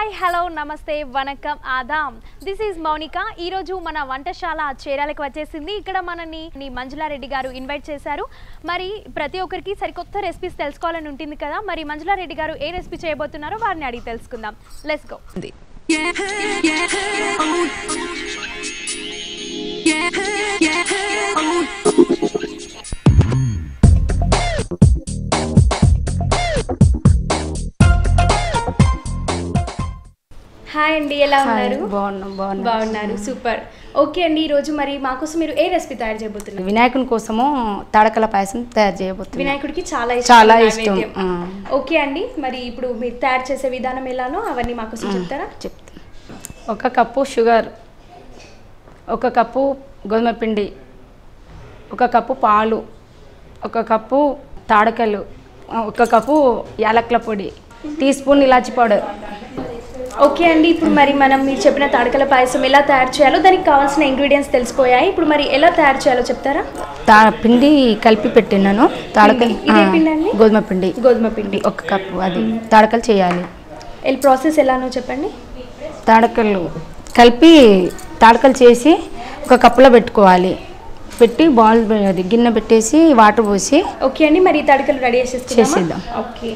Hello నమస్తే వనకం ఆదాం దిస్ ఈజ్ మౌనిక ఈరోజు మన వంటశాల చేరాలకు వచ్చేసింది ఇక్కడ మనని నీ మంజులారెడ్డి గారు ఇన్వైట్ చేశారు మరి ప్రతి ఒక్కరికి సరికొత్త రెసిపీస్ తెలుసుకోవాలని ఉంటుంది కదా మరి మంజులారెడ్డి గారు ఏ రెసిపీ చేయబోతున్నారో వారిని అడిగి తెలుసుకుందాం లెట్స్ గో హాయ్ అండి ఎలా ఉన్నారు బాగున్నాం బాగున్నాం బాగున్నారు సూపర్ ఓకే అండి ఈరోజు మరి మాకోసం మీరు ఏ రెసిపీ తయారు చేయబోతున్నారు వినాయకుని కోసము తాడకల పాయసం తయారు చేయబోతున్నాం వినాయకుడికి చాలా ఇష్టం చాలా ఈ ఇష్టం, నైవేద్యం. ఆ. ఓకే అండి మరి ఇప్పుడు మీరు తయారు చేసే విధానం ఎలానో అవన్నీ మాకోసం చెప్తారా చెప్తాను ఒక కప్పు షుగర్ ఒక కప్పు గోధుమ పిండి ఒక కప్పు పాలు ఒక కప్పు తాడకలు ఒక కప్పు యాలక్ల పొడి టీ స్పూన్ ఇలాచి పౌడర్ ఓకే అండి ఇప్పుడు మరి మనం మీరు చెప్పిన తాడకల పాయసం ఎలా తయారు చేయాలో దానికి కావాల్సిన ఇంగ్రీడియంట్స్ తెలిసిపోయాయి ఇప్పుడు మరి ఎలా తయారు చేయాలో చెప్తారా తా పిండి కలిపి పెట్టినాను తాడకలు పిండి. ఇదే పిండి అండి? గోధుమ పిండి గోధుమ పిండి ఒక కప్పు అది తాడకలు చేయాలి ఈ ప్రాసెస్ ఎలానో చెప్పండి తాడకలు కలిపి తాడకలు చేసి ఒక కప్పులో పెట్టుకోవాలి పెట్టి బాల్ అది గిన్నె పెట్టేసి వాటర్ పోసి ఓకే అండి మరి ఈ తడకలు రెడీ చేసేసుకుందామా చేసేద్దాం. ఓకే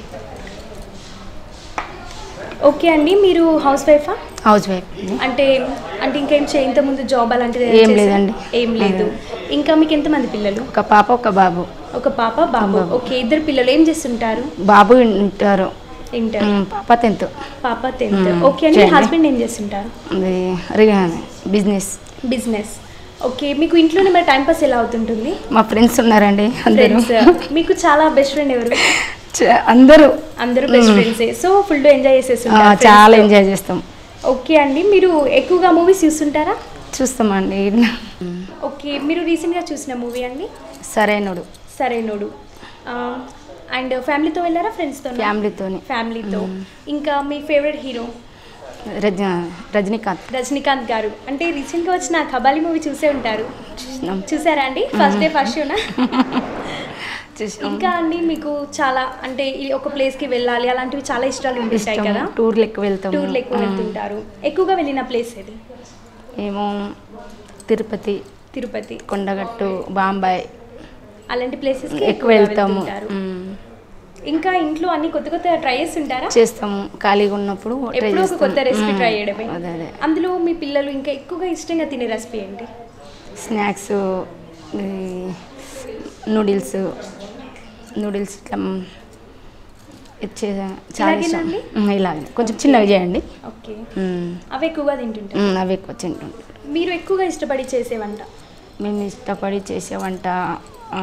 ఓకే అండి మీరు హౌస్ వైఫా హౌస్ వైఫ్ అంటే అంటే ఇంకేం చే ఇంతకుముందు జాబ్ అలాంటిది ఏం చేశారా? లేదండి. ఏం లేదు ఇంకా మీకు ఎంతమంది పిల్లలు ఒక పాప ఒక బాబు ఒక పాప బాబు ఓకే ఇద్దరు పిల్లలు ఏం చేస్తుంటారు బాబు ఉంటారు ఇంటర్ ఉమ్, పాప టెన్త్ పాప టెన్త్ మ్మ్. ఓకే అండి చేయండి. హస్బెండ్ ఏం చేస్తుంటారు అది బిజినెస్ బిజినెస్ ఓకే మీకు ఇంట్లోనే మరి టైం పాస్ ఎలా అవుతుంటుంది మా ఫ్రెండ్స్ ఉన్నారండి అందరూ ఫ్రెండ్స్ మీకు చాలా బెస్ట్ ఫ్రెండ్ ఎవరు చ- అందరూ అందరూ బెస్ట్ ఫ్రెండ్సే సో ఫుల్ ఎంజాయ్ ఆ, చేసేస్తుంటారు చాలా friends తో. ఎంజాయ్ చేస్తాం ఓకే అండి మీరు ఎక్కువగా మూవీస్ చూస్తుంటారా చూస్తామండి ఓకే మీరు రీసెంట్గా చూసిన మూవీ అండి సరైనడు సరైనోడు అండ్ ఫ్యామిలీతో వెళ్ళారా ఫ్రెండ్స్తో ఫ్యామిలీతోని ఫ్యామిలీతో ఇంకా మీ ఫేవరెట్ హీరో రజ రజనీకాంత్ రజనీకాంత్ గారు అంటే రీసెంట్గా వచ్చిన కబాలి మూవీ చూసే ఉంటారు చూసినాం చూసారా అండి ఫస్ట్ డే ఫస్ట్ షోనా చూసినాం ఇంకా అండి మీకు చాలా అంటే ఈ ఒక ప్లేస్కి వెళ్ళాలి అలాంటివి చాలా ఇష్టాలు ఉంటాయి ఇష్టం కదా టూర్లు ఎక్కువ వెళ్తాము టూర్లు ఎక్కువ ఆ. వెళ్తుంటారు ఎక్కువగా వెళ్ళిన ప్లేస్ ఏది ఏమో తిరుపతి తిరుపతి కొండగట్టు బాంబాయి అలాంటి ప్లేసెస్ ఎక్కువ వెళ్తాము మ్మ్. ఇంకా ఇంట్లో అన్ని కొత్త కొత్త ట్రై చేస్తుంటారా చేస్తాము ఖాళీగా ఉన్నప్పుడు try ఎప్పుడో ఒక చేస్తాము. కొత్త రెసిపీ మ్మ్. ట్రై చేయడమే అదే అదే అందులో మీ పిల్లలు ఇంకా ఎక్కువగా ఇష్టంగా తినే రెసిపీ ఏంటి స్నాక్స్ నూడిల్స్ నూడిల్స్ ఇట్లా మ్, ఇచ్చే చాలా ఇష్టం ఇలాగేనండి? మ్మ్, ఇలాగే కొంచెం చిన్నగా చేయండి ఓకే మ్మ్. అవి ఎక్కువగా తింటుంటారు మ్మ్, అవి ఎక్కువ తింటుంటాం మీరు ఎక్కువగా ఇష్టపడి చేసే వంట మేము ఇష్టపడి చేసే వంట ఆ,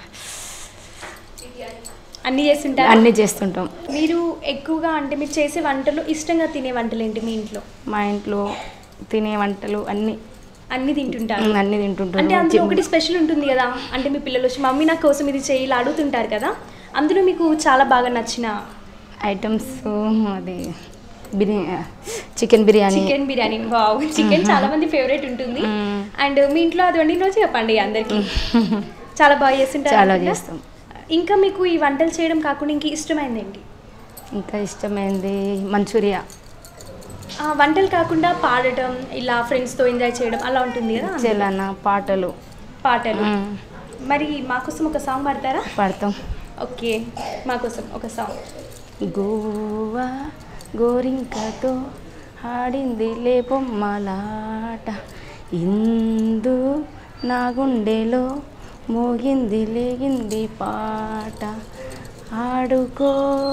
అన్ని చేస్తుంటారు అన్నీ చేస్తుంటాం మీరు ఎక్కువగా అంటే మీరు చేసే వంటలు ఇష్టంగా తినే వంటలు ఏంటి మీ ఇంట్లో మా ఇంట్లో తినే వంటలు అన్నీ అన్ని తింటుంటారు మ్మ్, అన్నీ అంటే తింటుంటాం అందులో ఒకటి స్పెషల్ ఉంటుంది కదా అంటే మీ పిల్లలు వచ్చి మమ్మీ నా కోసం ఇది చేయి ఇలా అడుగుతుంటారు కదా అందులో మీకు చాలా బాగా నచ్చిన ఐటమ్స్ అది biryani chicken biryani chicken biryani wow chicken చాలా మంది ఫేవరెట్ ఉంటుంది మ్మ్. అండ్ మీ ఇంట్లో అది వండిన రోజు చెప్పండి అందరికి చాలా బాగా చేస్తుంటారు చాలా అనుకుంటా? చేస్తాం ఇంకా మీకు ఈ వంటలు చేయడం కాకుండా ఇంక ఇష్టమైంది ఏంటి ఇంకా ఇష్టమైంది మంచూరియా ఆ వంటలు కాకుండా పాడటం ఇలా ఫ్రెండ్స్తో ఎంజాయ్ చేయడం అలా ఉంటుంది కదా చెలన పాటలు పాటలు మ్మ్. మరి మాకోసం ఒక సాంగ్ పాడతారా పాడతాం ఓకే మాకోసం ఒక సాంగ్ గోవా గోరింకతో ఆడింది లే బొమ్మలాట ఇందు నా గుండెలో మోగింది లేగింది పాట ఆడుకో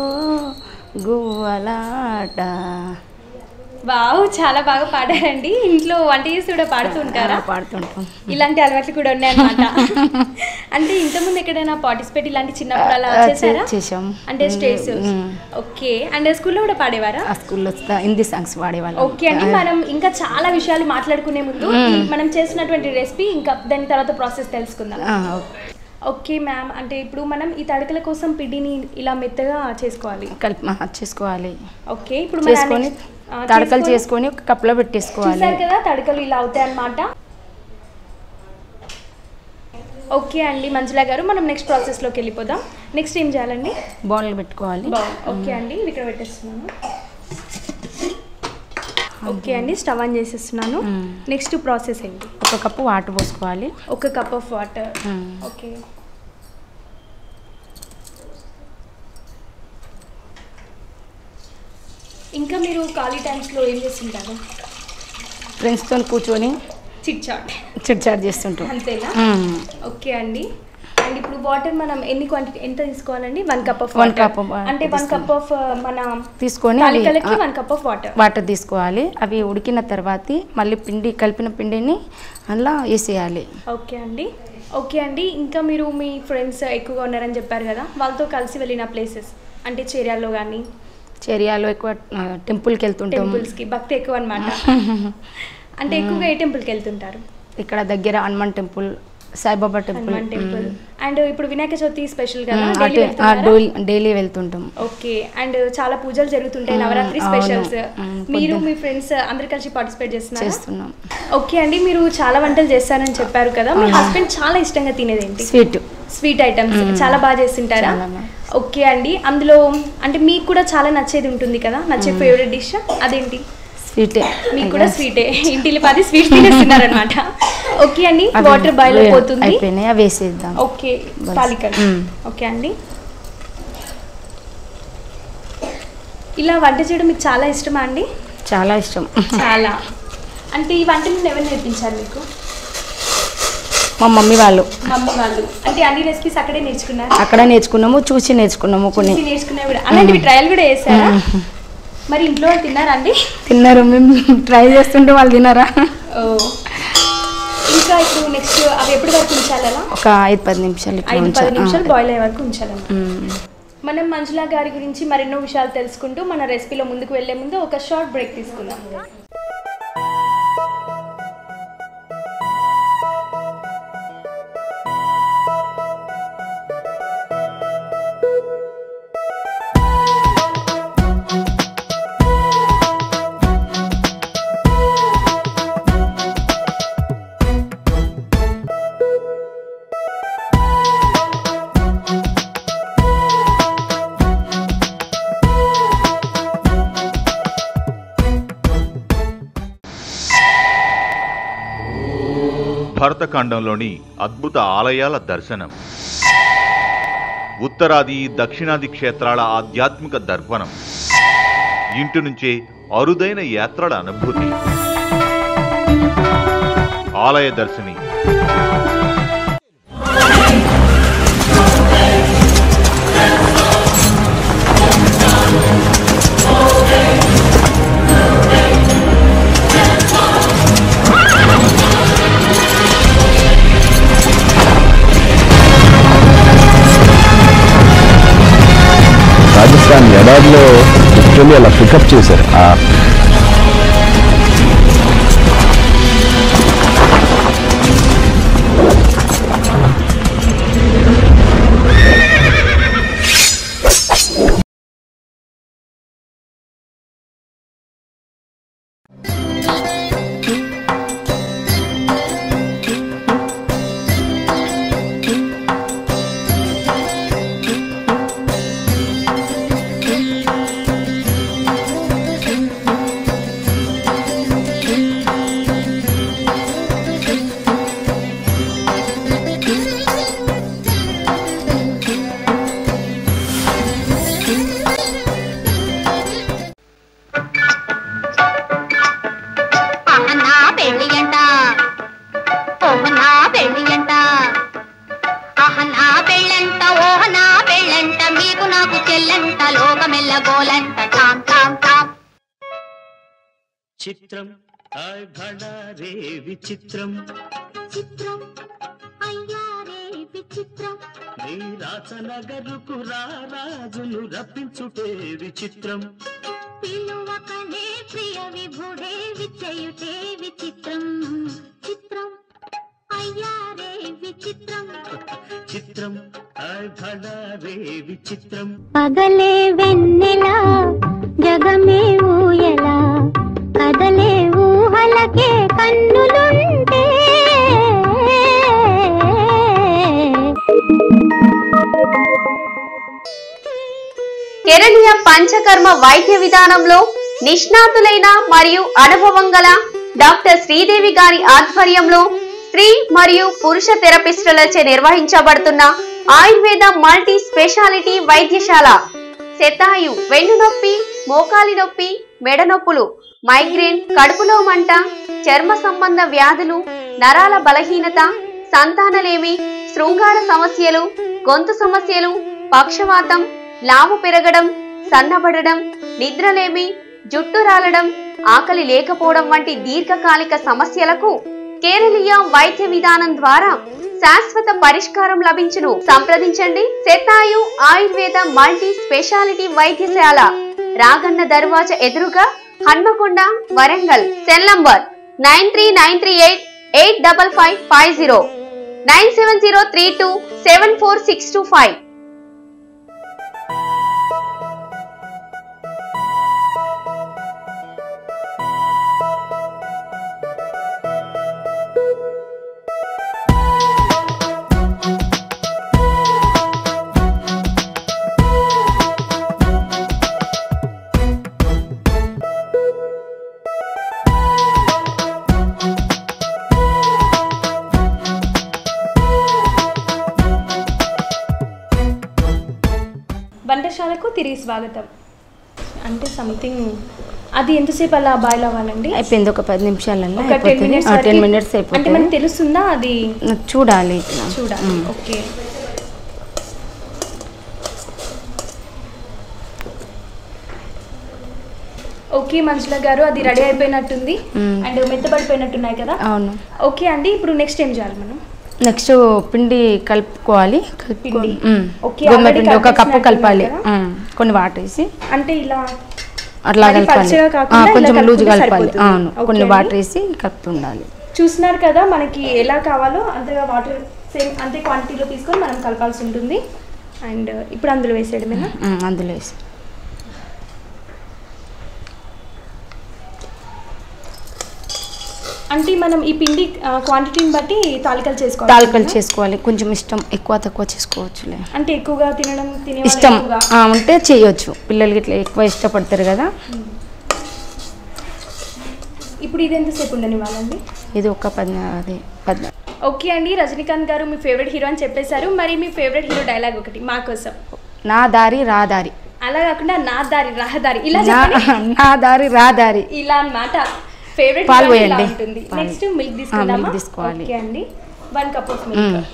గువ్వలాట వావ్ చాలా బాగా పాడారండి ఇంట్లో వంట చేసి కూడా పాడుతుంటారా ఆ, పాడుతుంటాం ఇలాంటి అలవాట్లు కూడా ఉన్నాయన్నమాట అంటే ఇంతకుముందు ఎక్కడైనా పార్టిసిపేట్ ఇలాంటి చిన్నప్పుడు అలా ఆ, చేశారా చేసాం అంటే స్టేజ్ మ్మ్. ఓకే అండ్ స్కూల్లో కూడా పాడేవారా ఆ స్కూల్లో హిందీ సాంగ్స్ పాడేవాళ్ళం ఓకే అండి మనం ఇంకా చాలా విషయాలు మాట్లాడుకునే ముందు ఈ మనం చేసినటువంటి రెసిపీ ఇంకా దాని తర్వాత ప్రాసెస్ తెలుసుకుందాం ఆ, ఓకే. ఓకే మ్యామ్ అంటే ఇప్పుడు మనం ఈ తడకల కోసం పిండిని ఇలా మెత్తగా చేసుకోవాలి కలిపి ఆ, చేసుకోవాలి ఓకే ఇప్పుడు మన చేసుకొని next- ఆ, తడకలు చేసుకొని- చేసుకొని ఒక కప్పులో పెట్టేసుకోవాలి చూసారు కదా తడకలు ఇలా అవుతాయి అన్నమాట ఓకే అండి మంజులా గారు మనం నెక్స్ట్ ప్రాసెస్లోకి వెళ్ళిపోదాం నెక్స్ట్ ఏం చేయాలండి బౌల్ పెట్టుకోవాలి బాగుంది ఓకే అండి ఇది ఇక్కడ పెట్టేస్తున్నాను ఓకే అండి స్టవ్ ఆన్ చేసేస్తున్నాను మ్మ్. నెక్స్ట్ ప్రాసెస్ ఏంటి ఒక కప్పు వాటర్ పోసుకోవాలి ఒక కప్ ఆఫ్ వాటర్ మ్మ్. ఓకే ఇంకా మీరు ఖాళీ టైమ్స్లో ఏం చేస్తుంటారు ఫ్రెండ్స్తో కూర్చొని చిట్ చాట్ చిట్ చాట్ చేస్తుంటాం అంతేనా మ్మ్. ఓకే అండి అండ్ ఇప్పుడు వాటర్ మనం ఎన్ని క్వాంటిటీ ఎంత తీసుకోవాలండి one cup of One cup of water అంటే వన్ కప్ ఆఫ్ మన తీసుకొని అవి తాలికలకి ఆ, one cup of water water తీసుకోవాలి అవి ఉడికిన తర్వాత మళ్ళీ పిండి కలిపిన పిండిని అందులో వేసేయాలి ఓకే అండి ఓకే అండి ఇంకా మీరు మీ ఫ్రెండ్స్ ఎక్కువగా ఉన్నారని చెప్పారు కదా వాళ్ళతో కలిసి వెళ్ళిన ప్లేసెస్ అంటే చేర్యాల్లో కానీ చర్యాలో ఎక్కువ ఆ, టెంపుల్కి వెళ్తుంటాం టెంపుల్స్కి భక్తి ఎక్కువ అనమాట అంటే ఎక్కువగా ఏ టెంపుల్కి వెళ్తుంటారు ఇక్కడ దగ్గర Hanuman temple Saibaba temple Hanuman temple and ఇప్పుడు వినాయక చవితి స్పెషల్ కదా మ్మ్. daily అటు వెళ్తున్నారా? డైలీ డైలీ వెళ్తుంటాం ఓకే అండ్ చాలా పూజలు జరుగుతుంటాయి మ్మ్, నవరాత్రి అవును. స్పెషల్స్ మ్మ్, మీరు పొద్దున్న. మీ ఫ్రెండ్స్ అందరు కలిసి పార్టిసిపేట్ చేస్తున్నారు చేస్తున్నాం ఓకే అండి మీరు చాలా వంటలు చేస్తారని చెప్పారు కదా మీ హస్బెండ్ చాలా ఇష్టంగా తినేది ఏంటి స్వీట్ స్వీట్ ఐటమ్స్ మ్మ్. చాలా బాగా చేస్తుంటారా చాలా బాగా. ఓకే అండి అందులో అంటే మీకు కూడా చాలా నచ్చేది ఉంటుంది కదా నచ్చే ఫేవరెట్ డిష్ అదేంటి స్వీటే మీకు కూడా స్వీటే ఇంటిలో పది స్వీట్ తినేస్తున్నారనమాట ఓకే అండి అవి వాటర్ బాయిల్ వే- అయిపోతుంది అయిపోయినాయి అవి వేసేద్దాం ఓకే బస్. తాలికలు మ్మ్. ఓకే అండి ఇలా వంట చేయడం మీకు చాలా ఇష్టమా అండి చాలా ఇష్టం చాలా అంటే ఈ వంటలు ఎవరు నేర్పించారు మీకు మా మమ్మీ వాళ్ళు మమ్మీ వాళ్ళు అంటే అన్ని రెసిపీస్ అక్కడే నేర్చుకున్నారు అక్కడ నేర్చుకున్నాము చూసి నేర్చుకున్నాము కొన్ని చూసి నేర్చుకునే కూడా అలాంటివి ట్రయల్ కూడా చేశారా మరి ఇంట్లో వాళ్ళు తిన్నారా అండి తిన్నారు మేము ట్రై చేస్తుంటే వాళ్ళు తినారా ఓ. ఇంకా ఇప్పుడు నెక్స్ట్ అవి ఎప్పటి వరకు ఉంచాలి అలా ఒక ఐదు పది నిమిషాలు ఇట్లా ఐదు పది ఉంచాలి. నిమిషాలు ఆ. బాయిల్ అయ్యే వరకు ఉంచాలన్నమాట మ్మ్. మనం మంజులా గారి గురించి మరెన్నో విషయాలు తెలుసుకుంటూ మన రెసిపీలో ముందుకు వెళ్లే ముందు ఒక షార్ట్ బ్రేక్ తీసుకుందాం భరతఖండంలోని అద్భుత ఆలయాల దర్శనం ఉత్తరాది దక్షిణాది క్షేత్రాల ఆధ్యాత్మిక దర్పణం ఇంటి నుంచే అరుదైన యాత్రల అనుభూతి ఆలయ దర్శిని రాజస్థాన్ ఎడారిలో లిటరల్లీ అలా పికప్ చేశారు ఆ అహనా పెళ్ళి అంట ఓహనా పెళ్ళి అంట అహనా పెళ్ళంట ఓహనా పెళ్ళంట మీకు నాకు చెల్లంట లోకమెల్ల గోలంట టామ్ టామ్ టామ్ చిత్రం హాయ్ భడా రే విచిత్రం చిత్రం అయ్యారే విచిత్రం నీ రాచనగరుకు రారాజును రప్పించుటే విచిత్రం పిలువకనే ప్రియ విభుడే విచయుటే విచిత్రం చిత్రం అయ్యారే విచిత్రం చిత్రం హాయ్ భడా రే విచిత్రం పగలే వెన్నెలా జగమే ఊయలా కదలే ఊహలకే కన్నులుంటే కేరళీయ పంచకర్మ వైద్య విధానంలో నిష్ణాతులైన మరియు అనుభవం గల డాక్టర్ శ్రీదేవి గారి ఆధ్వర్యంలో స్త్రీ మరియు పురుష థెరపిస్టులచే నిర్వహించబడుతున్న ఆయుర్వేద మల్టీ స్పెషాలిటీ వైద్యశాల శతాయు వెన్ను నొప్పి మోకాలి నొప్పి మెడ నొప్పులు మైగ్రేన్ కడుపులో మంట చర్మ సంబంధ వ్యాధులు నరాల బలహీనత సంతానలేమి శృంగార సమస్యలు గొంతు సమస్యలు పక్షవాతం లావు పెరగడం సన్నబడడం నిద్రలేమి జుట్టు రాలడం ఆకలి లేకపోవడం వంటి దీర్ఘకాలిక సమస్యలకు కేరళీయ వైద్య విధానం ద్వారా శాశ్వత పరిష్కారం లభించును సంప్రదించండి శతాయు ఆయుర్వేద మల్టీ స్పెషాలిటీ వైద్యశాల రాగన్న దర్వాజ ఎదురుగా Hanamkonda Warangal cell number nine three nine three eight eight double five five zero nine seven zero three two seven four six two five వంటశాలకు తిరిగి స్వాగతం అంటే సంథింగ్ అది ఎంతసేపు అలా బాయిల్ అవ్వాలండి అయిపోయింది ఒక పది నిమిషాలలో ఒక టెన్ మినిట్స్ టెన్ మినిట్స్ అంటే అయిపోతుంది మనకు తెలుస్తుందా అది చూడాలి ఇట్లా చూడాలి ఓకే ఓకే మంజుల గారు అది రెడీ అయిపోయినట్టుంది మ్మ్. అండ్ మెత్తబడిపోయినట్టున్నాయి కదా అవును ఓకే అండి ఇప్పుడు నెక్స్ట్ ఏం చేయాలి మనం నెక్స్ట్ పిండి కలుపుకోవాలి కలుపుకో పిండి. మ్మ్. ఓకే, గోధుమ already పిండి ఒక కప్పు కలిపేసినట్టు కలపాలి ఉంది కదా? మ్మ్. కొన్ని వాటర్ వేసి అంటే ఇలా అట్లా మరి కలపాలి పలుచగా ఆ, కాకుండా ఇలా కొంచెం లూజ్ కలుపుకుంటే కలపాలి సరిపోతుంది. అవును ఓకే కొన్ని అండి. వాటర్ వేసి కలుపుతుండాలి చూస్తున్నారు కదా మనకి ఎలా కావాలో అంతగా వాటర్ సేమ్ అంతే క్వాంటిటీలో తీసుకొని మనం కలపాల్సి ఉంటుంది అండ్ ఇప్పుడు అందులో వేసేయడమేనా మ్మ్, అందులో వేసి అంటే మనం ఈ పిండి క్వాంటిటీని బట్టి తాలికలు చేసుకోవాలి తాలికలు చేసుకోవాలి కొంచెం ఇష్టం ఎక్కువ తక్కువ చేసుకోవచ్చులే అంటే ఎక్కువగా తినడం తినే ఇష్టం ఆ, ఉంటే చేయొచ్చు పిల్లలకి ఇట్లా ఎక్కువ ఇష్టపడతారు కదా ఇప్పుడు ఇది ఎంతసేపు ఉండనివ్వాలండి ఇది ఒక పది అది పది ఓకే అండి రజనీకాంత్ గారు మీ ఫేవరెట్ హీరో అని చెప్పేశారు మరి మీ ఫేవరెట్ హీరో డైలాగ్ ఒకటి మా కోసం నా దారి రా దారి అలా కాకుండా నా దారి రహదారి ఇలా నా చెప్పండి నా దారి రా దారి ఇలా అన్నమాట ఫేవరెట్ పాలు హీరో ఇలా పోయండి. ఉంటుంది పాలు. నెక్స్ట్ మిల్క్ ఆ, తీసుకుందామా milk తీసుకోవాలి. ఓకే అండి వన్ కప్ ఆఫ్ మిల్క్ మ్మ్.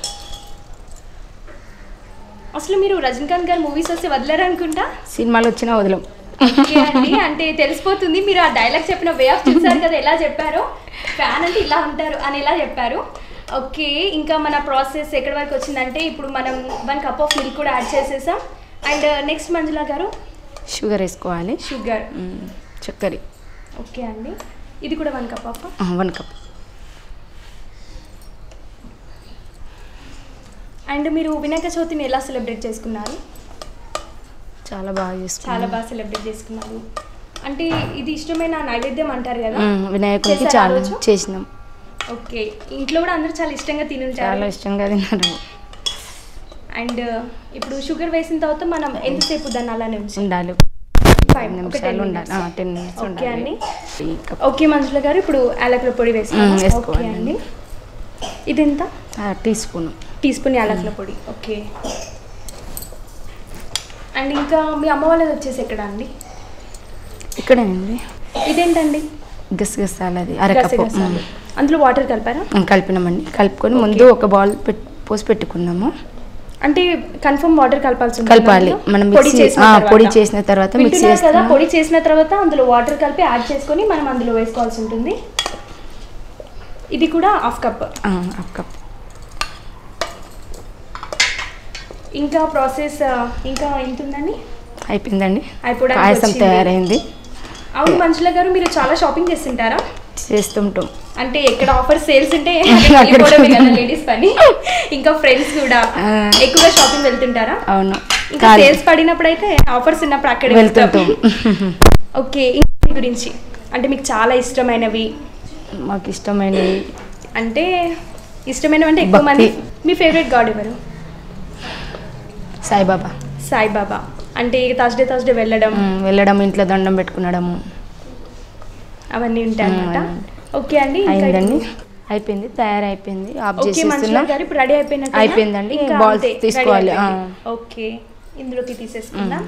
అసలు మీరు రజనీకాంత్ గారు మూవీస్ వస్తే వదిలేరు అనుకుంటా సినిమాలు వచ్చినా వదలం ఓకే అండి అంటే తెలిసిపోతుంది మీరు ఆ డైలాగ్ చెప్పిన వే ఆఫ్ చూసారు కదా ఎలా చెప్పారో ఫ్యాన్ అంటే ఇలా ఉంటారు అని ఎలా చెప్పారు ఓకే ఇంకా మన ప్రాసెస్ ఎక్కడి వరకు వచ్చిందంటే ఇప్పుడు మనం వన్ కప్ ఆఫ్ మిల్క్ కూడా యాడ్ చేసేసాం అండ్ నెక్స్ట్ మంజులా గారు షుగర్ వేసుకోవాలి షుగర్ మ్మ్. చక్కెర ఓకే అండి ఇది కూడా one cup of one cup and మీరు వినాయక చవితిని ఎలా సెలబ్రేట్ చేసుకున్నారు చాలా బాగా చాలా చేసుకున్నాం బాగా సెలబ్రేట్ చేసుకున్నారు అంటే ఇది ఇష్టమైన నైవేద్యం అంటారు కదా మ్మ్. వినాయకుడికి చేశారా ఆ చాలా రోజు? చేసినాం ఓకే ఇంట్లో కూడా అందరూ చాలా ఇష్టంగా చాలా తినుంటారు ఇష్టంగా తిన్నారు అండ్ ఇప్పుడు షుగర్ వేసిన తర్వాత మనం ఎంతసేపు దాన్ని అలానే ఉంచాలి ఉండాలి Fine. పది ఒక నిమిషాలు 10 ఉండాలి minutes. టెన్ మినిట్స్ ఓకే అండి ఉండాలి ఈ కప్ ఓకే మంజుల గారు ఇప్పుడు యాలకుల పొడి వేసుకోవాలి మ్మ్, ఓకే వేసుకోవాలి. అండి ఇది ఎంత టీ స్పూన్ టీ స్పూన్ యాలకుల పొడి ఓకే అండ్ ఇంకా మీ అమ్మ వాళ్ళది వచ్చేసి ఎక్కడ అండి ఇక్కడేనండి ఇదేంటండి గసగసాలు అది అరకప్పు గసగసాలు. అందులో వాటర్ కలిపారా మ్మ్. కలిపినామండి కలుపుకొని ముందు ఒక బౌల్ పెట్ పోసి పెట్టుకున్నాము అంటే కన్ఫర్మ్ వాటర్ కలపాల్సి ఉంటుంది కలపాలి. అందులో? మనం పొడి మిక్సీ- చేసిన ఆ, తర్వాత. పొడి చేసిన తర్వాత మిక్సీ వింటున్నారు కదా చేస్తున్నాం. పొడి చేసిన తర్వాత అందులో వాటర్ కలిపి యాడ్ చేసుకొని మనం అందులో వేసుకోవాల్సి ఉంటుంది ఇది కూడా హాఫ్ కప్ హాఫ్ కప్ ఇంకా ప్రాసెస్ ఇంకా ఎంత ఉందండి అయిపోయిందండి అయిపోవడానికి పాయసం వచ్చింది. తయారైంది అవును మంజుల గారు మీరు చాలా షాపింగ్ చేస్తుంటారా చేస్తుంటాం అంటే ఎక్కడ ఆఫర్ సేల్స్ ఉంటే అక్కడికి వెళ్ళిపోవడమే కదా వెళ్ళాలి. లేడీస్ పని ఇంకా ఫ్రెండ్స్ కూడా ఆ. ఎక్కువగా షాపింగ్ వెళ్తుంటారా అవును ఇంకా ఖాళీ. సేల్స్ పడినప్పుడు అయితే ఆఫర్స్ ఉన్నప్పుడు అక్కడ వెళ్తుంటాం ఓకే ఇంకా మీ గురించి అంటే మీకు చాలా ఇష్టమైనవి మాకు ఇష్టమైనవి అంటే ఇష్టమైనవి అంటే ఎక్కువ భక్తి. మంది మీ ఫేవరెట్ గాడ్ ఎవరు సాయిబాబా సాయిబాబా అంటే థర్స్డే థర్స్డే వెళ్ళడం మ్మ్. వెళ్ళడం ఇంట్లో దండం పెట్టుకునడము అవన్నీ ఉంటాయి అనమాట అవన్నీ ఓకే అండి ఇంకా అయిందండి ఇప్పుడు- అయిపోయింది తయారైపోయింది ఆఫ్ ఓకే చేసేస్తున్నా మంచిగా గారు ఇప్పుడు రెడీ అయిపోయినట్టు అయిపోయిందండి. balls తీసుకోవాలి, ఆ. ఓకే ఇందులోకి తీసేసుకుందాం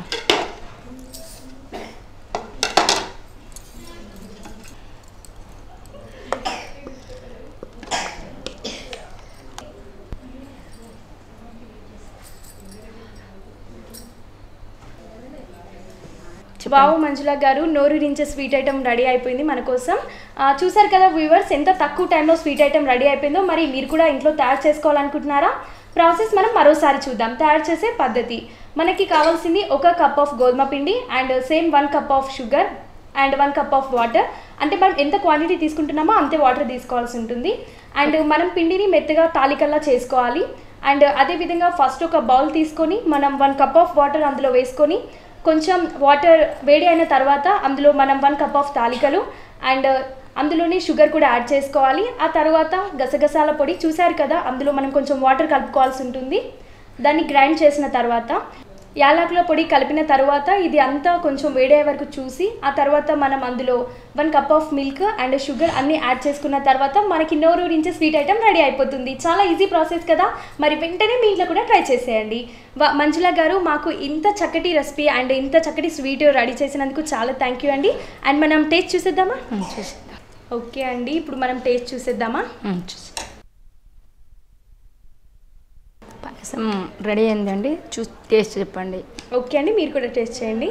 వావు మంజుల గారు నోరూరించే స్వీట్ ఐటమ్ రెడీ అయిపోయింది మన కోసం ఆ, చూసారు కదా వ్యూవర్స్ ఎంత తక్కువ టైంలో స్వీట్ ఐటమ్ రెడీ అయిపోయిందో మరి మీరు కూడా ఇంట్లో తయారు చేసుకోవాలనుకుంటున్నారా ప్రాసెస్ మనం మరోసారి చూద్దాం తయారు చేసే పద్ధతి మనకి కావాల్సింది ఒక కప్ ఆఫ్ గోధుమ పిండి and same one cup of sugar and one cup of water అంటే మనం ఎంత క్వాంటిటీ తీసుకుంటున్నామో అంతే వాటర్ తీసుకోవాల్సి ఉంటుంది అండ్ మనం పిండిని మెత్తగా తాలికల్లా చేసుకోవాలి అండ్ అదేవిధంగా ఫస్ట్ ఒక బౌల్ తీసుకొని మనం వన్ కప్ ఆఫ్ వాటర్ అందులో వేసుకొని కొంచెం వాటర్ వేడి అయిన తర్వాత అందులో మనం వన్ కప్ ఆఫ్ తాలికలు అండ్ అందులోనే షుగర్ కూడా యాడ్ చేసుకోవాలి ఆ తర్వాత గసగసాల పొడి చూశారు కదా అందులో మనం కొంచెం వాటర్ కలుపుకోవాల్సి ఉంటుంది దాన్ని గ్రైండ్ చేసిన తర్వాత యాలకుల పొడి కలిపిన తర్వాత ఇది అంతా కొంచెం వేడయ్యే వరకు చూసి ఆ తర్వాత మనం అందులో one cup of milk and sugar అన్నీ యాడ్ చేసుకున్న తర్వాత మనకి నోరూరించే స్వీట్ ఐటమ్ రెడీ అయిపోతుంది చాలా ఈజీ ప్రాసెస్ కదా మరి వెంటనే మీ ఇంట్లో కూడా ట్రై చేసేయండి వ- మంజుల గారు మాకు ఇంత చక్కటి రెసిపీ అండ్ ఇంత చక్కటి స్వీట్ రెడీ చేసినందుకు చాలా థ్యాంక్ యూ అండి అండ్ మనం టేస్ట్ చూసేద్దామా ఉమ్, చూసేద్దాం ఓకే అండి ఇప్పుడు మనం టేస్ట్ చూసేద్దామా ఉమ్, చూసేద్దాం పాయసం రెడీ అయిందండి చూ టేస్ట్ చెప్పండి ఓకే అండి మీరు కూడా టేస్ట్ చేయండి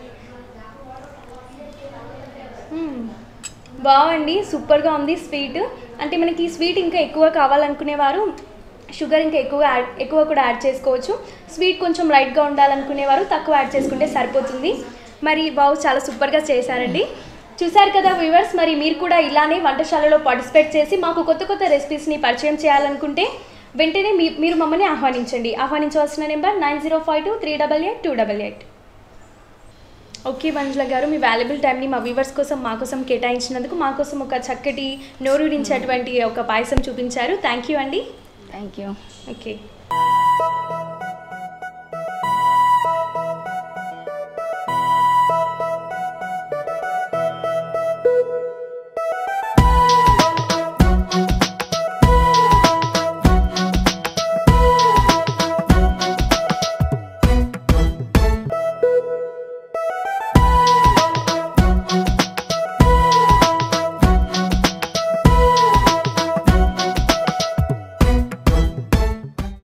మ్మ్. బాగుంది సూపర్గా ఉంది స్వీట్ అంటే మనకి స్వీట్ ఇంకా ఎక్కువ కావాలనుకునేవారు షుగర్ ఇంకా ఎక్కువ యాడ్ ఎక్కువ కూడా యాడ్ చేసుకోవచ్చు స్వీట్ కొంచెం లైట్గా ఉండాలనుకునేవారు తక్కువ యాడ్ చేసుకుంటే సరిపోతుంది మరి బావు చాలా సూపర్గా చేశారండి చూశారు కదా వ్యూవర్స్ మరి మీరు కూడా ఇలానే వంటశాలలో పార్టిసిపేట్ చేసి మాకు కొత్త కొత్త రెసిపీస్ని పరిచయం చేయాలనుకుంటే వెంటనే మీ మీరు మమ్మల్ని ఆహ్వానించండి ఆహ్వానించవలసిన number nine zero five two three double eight two double eight okay Manjula గారు మీ వాల్యుబుల్ టైంని మా వ్యూవర్స్ కోసం మా కోసం కేటాయించినందుకు మా కోసం ఒక చక్కటి నోరూరించేటువంటి ఒక పాయసం చూపించారు థ్యాంక్ యూ అండి థ్యాంక్ యూ ఓకే